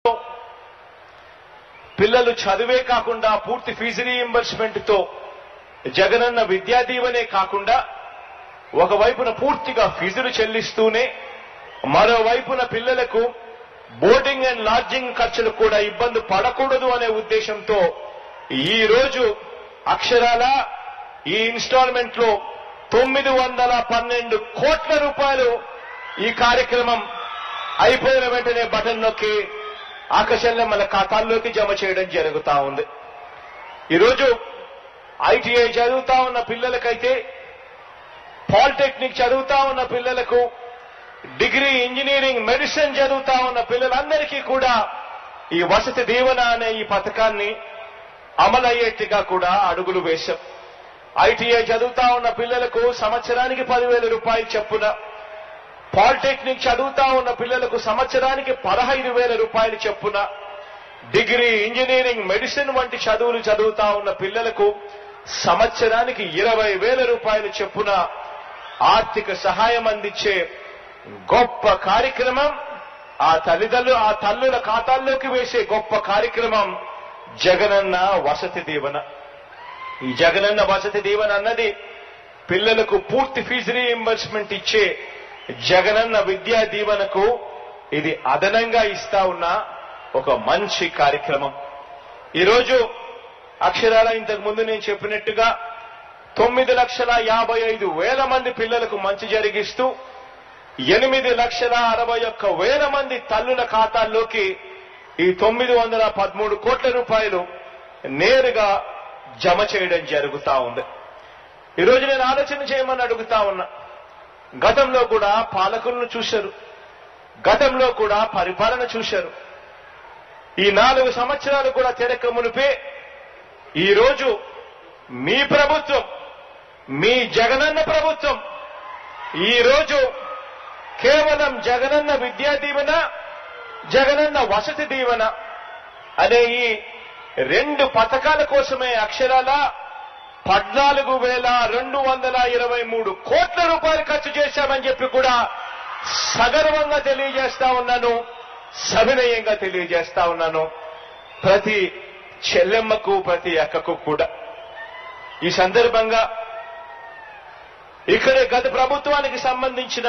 పిల్లలు చదువే కాకుండా పూర్తి ఫీజు రీయింబర్స్మెంట్ తో జగనన్న విద్యా దీవెనే కాకుండా ఒకవైపున పూర్తిగా ఫీజులు చెల్లిస్తూనే మరోవైపున పిల్లలకు బోర్డింగ్ అండ్ లాడ్జింగ్ ఖర్చులు కూడా ఇబ్బంది పడకూడదు అనే ఉద్దేశంతో ఈ రోజు అక్షరాల ఈ ఇన్స్టాల్మెంట్ లో తొమ్మిది వందల పన్నెండు కోట్ల రూపాయలు ఈ కార్యక్రమం అయిపోయిన వెంటనే బటన్ నొక్కి ఆకర్షణ మన ఖాతాల్లోకి జమ చేయడం జరుగుతా ఉంది ఈరోజు ఐటీఐ చదువుతా ఉన్న పిల్లలకైతే పాలిటెక్నిక్ చదువుతా ఉన్న పిల్లలకు డిగ్రీ ఇంజనీరింగ్ మెడిసిన్ చదువుతా ఉన్న పిల్లలందరికీ కూడా ఈ వసతి దీవెన అనే ఈ పథకాన్ని అమలయ్యేట్టుగా కూడా అడుగులు వేశాం ఐటీఐ చదువుతా ఉన్న పిల్లలకు సంవత్సరానికి పదివేల రూపాయలు చెప్పున పాలిటెక్నిక్ చదువుతా ఉన్న పిల్లలకు సంవత్సరానికి పదహైదు వేల రూపాయలు చెప్పున డిగ్రీ ఇంజనీరింగ్ మెడిసిన్ వంటి చదువులు చదువుతా ఉన్న పిల్లలకు సంవత్సరానికి ఇరవై వేల రూపాయలు చెప్పున ఆర్థిక సహాయం అందించే గొప్ప కార్యక్రమం ఆ తల్లిదండ్రులు ఆ తల్లుల ఖాతాల్లోకి వేసే గొప్ప కార్యక్రమం జగనన్న వసతి దీవెన ఈ జగనన్న వసతి దీవెన అన్నది పిల్లలకు పూర్తి ఫీజు రీఇంబర్స్మెంట్ ఇచ్చే జగనన్న విద్యా దీవెనకు ఇది అదనంగా ఇస్తా ఉన్న ఒక మంచి కార్యక్రమం ఈరోజు అక్షరాల ఇంతకు ముందు నేను చెప్పినట్టుగా తొమ్మిది లక్షల యాభై ఐదు వేల మంది పిల్లలకు మంచి జరిగిస్తూ ఎనిమిది లక్షల అరవై ఒక్క వేల మంది తల్లుల ఖాతాల్లోకి ఈ తొమ్మిది వందల పదమూడు కోట్ల రూపాయలు నేరుగా జమ చేయడం జరుగుతా ఉంది ఈరోజు నేను ఆలోచన చేయమని అడుగుతా ఉన్నా గతంలో కూడా పాలకులను చూశారు గతంలో కూడా పరిపాలన చూశారు ఈ నాలుగు సంవత్సరాలు కూడా తిరక్క మునిపే ఈ రోజు మీ ప్రభుత్వం మీ జగనన్న ప్రభుత్వం ఈ రోజు కేవలం జగనన్న విద్యా దీవెన జగనన్న వసతి దీవెన అనే ఈ రెండు పథకాల కోసమే అక్షరాల పద్నాలుగు వేల రెండు వందల ఇరవై మూడు కోట్ల రూపాయలు ఖర్చు చేశామని చెప్పి కూడా సగర్వంగా తెలియజేస్తా ఉన్నాను సవినయంగా తెలియజేస్తా ఉన్నాను ప్రతి చెల్లెమ్మకు ప్రతి అక్కకు కూడా ఈ సందర్భంగా ఇక్కడ గత ప్రభుత్వానికి సంబంధించిన